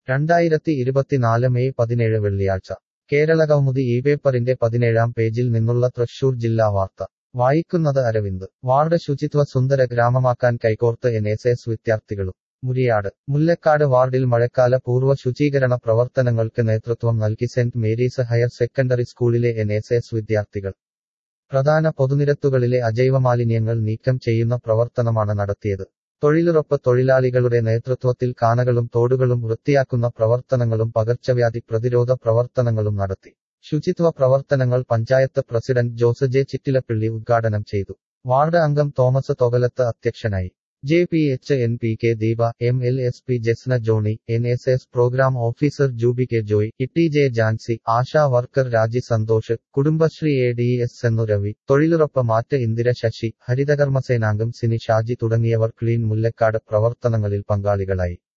രണ്ടായിരത്തി ഇരുപത്തിനാല് മെയ് പതിനേഴ് വെള്ളിയാഴ്ച കേരള കൗമുദി ഈ പേപ്പറിന്റെ പതിനേഴാം പേജിൽ നിന്നുള്ള തൃശൂർ ജില്ലാ വാർത്ത വായിക്കുന്നത് അരവിന്ദ് വാർഡ് ശുചിത്വ സുന്ദര ഗ്രാമമാക്കാൻ കൈകോർത്ത് എൻ എസ് എസ് വിദ്യാർത്ഥികളും മുരിയാട് മുല്ലക്കാട് വാർഡിൽ മഴക്കാല പൂർവ്വ ശുചീകരണ പ്രവർത്തനങ്ങൾക്ക് നേതൃത്വം നൽകി സെന്റ് മേരീസ് ഹയർ സെക്കൻഡറി സ്കൂളിലെ എൻ എസ് എസ് വിദ്യാർത്ഥികൾ പ്രധാന പൊതുനിരത്തുകളിലെ അജൈവമാലിന്യങ്ങൾ നീക്കം ചെയ്യുന്ന പ്രവർത്തനമാണ് നടത്തിയത് തൊഴിലുറപ്പ് തൊഴിലാളികളുടെ നേതൃത്വത്തിൽ കാനകളും തോടുകളും വൃത്തിയാക്കുന്ന പ്രവർത്തനങ്ങളും പകർച്ചവ്യാധി പ്രതിരോധ പ്രവർത്തനങ്ങളും നടത്തി ശുചിത്വ പ്രവർത്തനങ്ങൾ പഞ്ചായത്ത് പ്രസിഡന്റ് ജോസ് ജെ ചിറ്റിലപ്പിള്ളി ഉദ്ഘാടനം ചെയ്തു വാർഡ് അംഗം തോമസ് തൊകലത്ത് അധ്യക്ഷനായി J P H N P K Deepa M L S P Jesna Johny N S S programme officer Jooby K Joy Itty J Jancy ASHA worker Raji Santhosh Kudumbashree A D S എന്നു രവി തൊഴിലുറപ്പ് മാറ്റ് ഇന്ദിര ശശി ഹരിതകർമ്മസേനാംഗം സിനി ഷാജി തുടങ്ങിയവർ ക്ലീൻ മുല്ലക്കാട് പ്രവർത്തനങ്ങളിൽ പങ്കാളികളായി